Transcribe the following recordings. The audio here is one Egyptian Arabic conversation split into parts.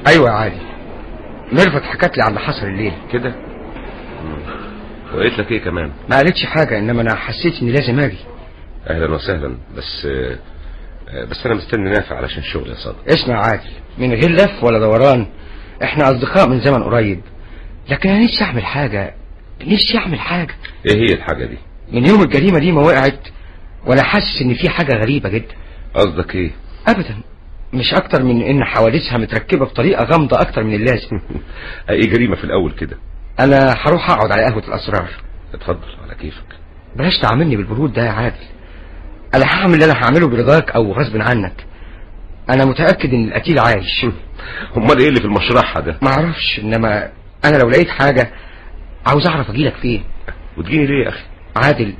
ايوه يا عادل ميرفت حكت لي على اللي حصل الليل كده مم. وقالت لك ايه كمان ما قالتش حاجه انما انا حسيت اني لازم اجي اهلا وسهلا بس آه، آه، بس انا مستني نافع علشان شغل يا صادق اسمع يا عادل من غير لف ولا دوران احنا اصدقاء من زمن قريب لكن انا نفسي اعمل حاجه نفسي اعمل حاجه ايه هي الحاجه دي من يوم الجريمه دي ما وقعت وانا حاسس ان في حاجه غريبه جدا قصدك ايه ابدا مش اكتر من ان حوادثها متركبه بطريقه غامضه اكتر من اللازم اي جريمه في الاول كده انا هروح اقعد على قهوه الاسرار اتفضل على كيفك بلاش تعاملني بالبرود ده يا عادل انا هعمل اللي انا هعمله برضاك او غصب عنك انا متاكد ان القتيل عايش امال ايه اللي في المشرحه ده ما اعرفش انما انا لو لقيت حاجه عاوز اعرف اجيلك فين وتجيني ليه يا اخي عادل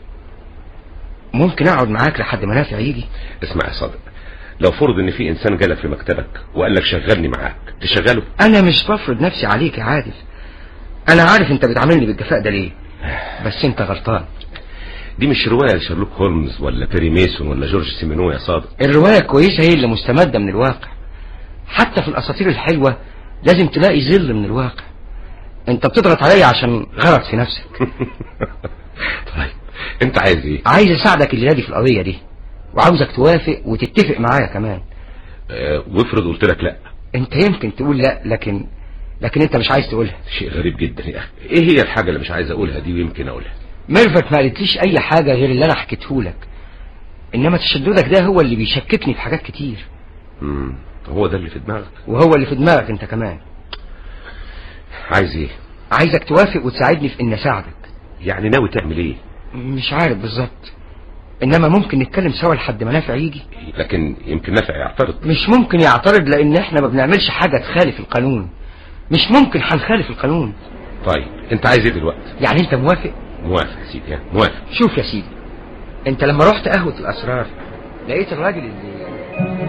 ممكن اقعد معاك لحد ما نافع يجي اسمع يا صادق لو فرض ان في انسان جالك في مكتبك وقال لك شغلني معاك تشغله انا مش بفرض نفسي عليك يا عادل انا عارف انت بتعاملني بالجفاء ده ليه بس انت غلطان دي مش روايه لشارلوك هولمز ولا بيري ميسون ولا جورج سيمينو يا صادق الرواية كويسة هي اللي مستمدة من الواقع حتى في الأساطير الحلوة لازم تلاقي ظل من الواقع انت بتضغط عليا عشان غلط في نفسك طيب انت عايز ايه عايز اساعدك الليلة دي في القضية دي وعاوزك توافق وتتفق معايا كمان اه وافرض قلت لك لا انت يمكن تقول لا لكن لكن انت مش عايز تقولها شيء غريب جدا يا اخي ايه هي الحاجه اللي مش عايز اقولها دي ويمكن اقولها ميرفت ما قالتليش اي حاجة غير اللي انا حكيته لك انما تشددك ده هو اللي بيشككني في حاجات كتير امم هو ده اللي في دماغك وهو اللي في دماغك انت كمان عايز ايه عايزك توافق وتساعدني في ان اساعدك يعني ناوي تعمل ايه مش عارف بالظبط انما ممكن نتكلم سوا لحد ما نافع يجي لكن يمكن نافع يعترض مش ممكن يعترض لان احنا ما بنعملش حاجة تخالف القانون مش ممكن هنخالف القانون طيب انت عايز ايه دلوقتي يعني انت موافق موافق يا سيدي ها موافق شوف يا سيدي انت لما رحت قهوة الاسرار لقيت الراجل اللي